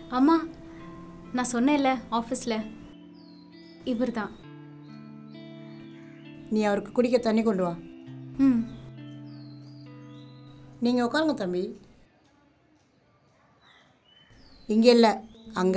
அம்மா நான் சொன்னேன்ல ஆஃபீஸில் இவர் தான் நீ அவருக்கு குடிக்க தண்ணி கொண்டு வா ம் நீங்கள் உட்காருங்க தம்பி இங்கே இல்லை அங்கே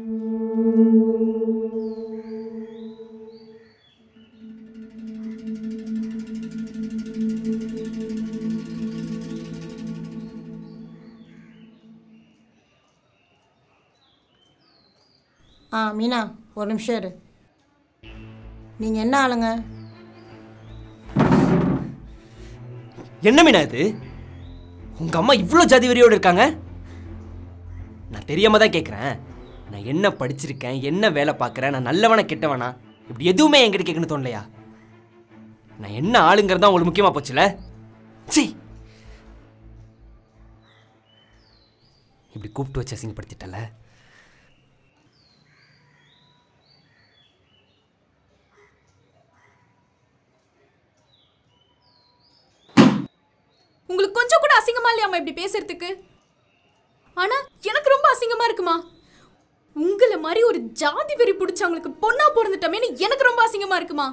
ஆ மீனா ஒரு நிமிஷம் இரு நீங்கள் என்ன ஆளுங்க என்ன மீனா இது உங்க அம்மா இவ்வளோ ஜாதி வெறியோடு இருக்காங்க நான் தெரியாம தான் கேட்குறேன் நான் என்ன படிச்சிருக்கேன் என்ன வேலை பார்க்குறேன் நான் நல்லவனா கெட்டவனா இப்படி எதுவுமே என்கிட்ட கேட்கணும்னு தோணலையா நான் என்ன ஆளுங்கிறது தான் உங்களுக்கு முக்கியமாக போச்சுல சீ இப்படி கூப்பிட்டு வச்சு அசிங்கப்படுத்திட்டல உங்களுக்கு கொஞ்சம் கூட அசிங்கமா இல்லையாம்மா இப்படி பேசுறதுக்கு ஆனா எனக்கு ரொம்ப அசிங்கமா இருக்குமா உங்களை மாதிரி ஒரு ஜாதி வெறி பிடிச்சவங்களுக்கு பொண்ணா பிறந்துட்டோமேன்னு எனக்கு ரொம்ப அசிங்கமா இருக்குமா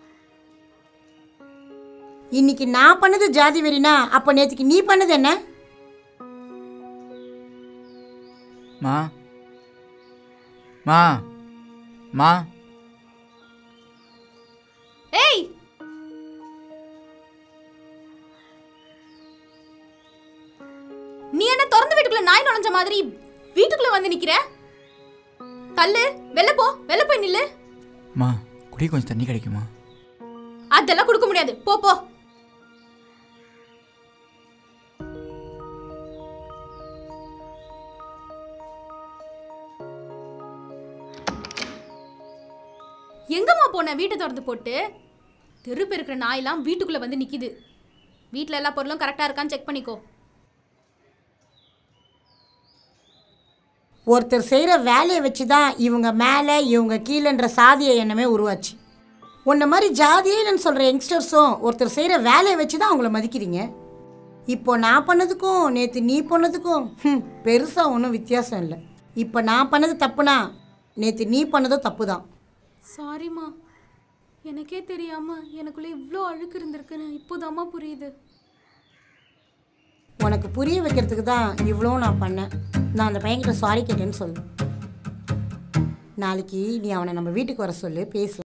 இன்னைக்கு நான் பண்ணது ஜாதி வெறினா அப்போ நேற்றுக்கு நீ பண்ணது என்ன மா மா மா ஏய் நீ என்ன திறந்த வீட்டுக்குள்ள நாய் நுழைஞ்ச மாதிரி வீட்டுக்குள்ள வந்து நிக்கிற தள்ளு வெளில போ வெளில போய் நில்லு மா குடி கொஞ்சம் தண்ணி கிடைக்குமா அதெல்லாம் கொடுக்க முடியாது போ போ எங்கம்மா போன வீட்டை திறந்து போட்டு தெரு பெருக்கிற நாயெல்லாம் வீட்டுக்குள்ள வந்து நிக்குது வீட்ல எல்லா பொருளும் கரெக்டா இருக்கான்னு செக் பண்ணிக்கோ ஒருத்தர் செய்கிற வேலையை வச்சு தான் இவங்க மேலே இவங்க கீழேன்ற சாதிய எண்ணமே உருவாச்சு உன்ன மாதிரி ஜாதியேன்னு சொல்கிற யங்ஸ்டர்ஸும் ஒருத்தர் செய்கிற வேலையை வச்சு தான் அவங்கள மதிக்கிறீங்க இப்போ நான் பண்ணதுக்கும் நேற்று நீ பண்ணதுக்கும் பெருசாக ஒன்றும் வித்தியாசம் இல்லை இப்போ நான் பண்ணது தப்புனா நேற்று நீ பண்ணதும் தப்பு தான் சாரிம்மா எனக்கே தெரியாம எனக்குள்ள இவ்வளோ அழுக்கு இருந்திருக்குன்னு இப்போதாம்மா புரியுது உனக்கு புரிய வைக்கிறதுக்கு தான் இவ்வளோ நான் பண்ணேன் நான் அந்த பையன்கிட்ட சாரி கேட்டேன்னு சொல்லு நாளைக்கு நீ அவனை நம்ம வீட்டுக்கு வர சொல்லு பேசலாம்